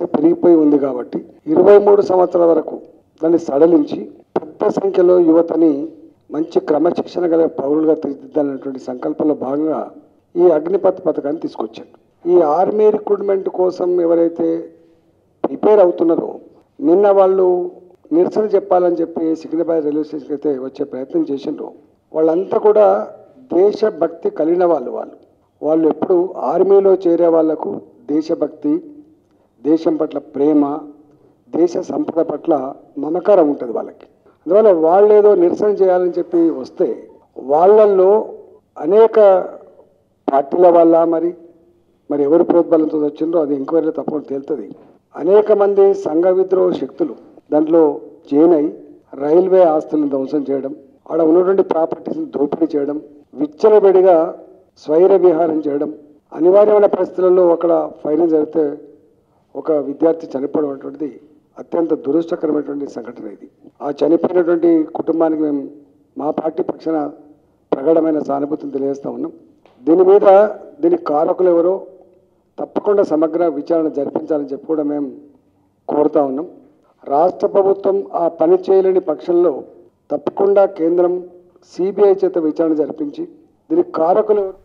సమస్య పెరిగిపోయి ఉంది కాబట్టి ఇరవై మూడు సంవత్సరాల వరకు దాన్ని సడలించి పెద్ద సంఖ్యలో యువతని మంచి క్రమశిక్షణ గల పౌరులుగా తీర్చిదిద్దాలనేటువంటి సంకల్పంలో భాగంగా ఈ అగ్నిపథ్ పథకాన్ని తీసుకొచ్చాడు ఈ ఆర్మీ రిక్రూట్మెంట్ కోసం ఎవరైతే ప్రిపేర్ అవుతున్నారో నిన్న వాళ్ళు నిరసన చెప్పాలని చెప్పి సికింద్రాబాద్ రైల్వే స్టేషన్కి అయితే వచ్చే ప్రయత్నం చేసిండ్రు వాళ్ళంతా కూడా దేశభక్తి కలిగిన వాళ్ళు వాళ్ళు వాళ్ళు ఎప్పుడు ఆర్మీలో చేరే వాళ్లకు దేశభక్తి దేశం పట్ల ప్రేమ దేశ సంపద పట్ల మమకారం ఉంటుంది వాళ్ళకి అందువల్ల వాళ్ళు ఏదో నిరసన చేయాలని చెప్పి వస్తే వాళ్ళల్లో అనేక పార్టీల వల్ల మరి మరి ఎవరు ప్రోద్బలంతో వచ్చిందో అది ఎంక్వైరీలో తప్పకుండా తేలుతుంది అనేక మంది సంఘ విద్రోహ శక్తులు దాంట్లో జైన్ అయి రైల్వే ఆస్తులను ధ్వంసం చేయడం ఆడ ఉన్నటువంటి ప్రాపర్టీస్ని దోపిడీ చేయడం విచ్చలబెడిగా స్వైర విహారం చేయడం అనివార్యమైన పరిస్థితులలో అక్కడ ఫైరింగ్ జరిగితే ఒక విద్యార్థి చనిపోవడం అటువంటిది అత్యంత దురదృష్టకరమైనటువంటి సంఘటన ఇది ఆ చనిపోయినటువంటి కుటుంబానికి మేము మా పార్టీ పక్షాన ప్రగాఢమైన సానుభూతిని తెలియజేస్తా ఉన్నాం దీని మీద దీని కారకులు ఎవరో తప్పకుండా సమగ్ర విచారణ జరిపించాలని చెప్పి కూడా మేము కోరుతా ఉన్నాం రాష్ట్ర ప్రభుత్వం ఆ పని చేయలేని పక్షంలో తప్పకుండా కేంద్రం సిబిఐ చేత విచారణ జరిపించి దీనికి కారకులు ఎవరు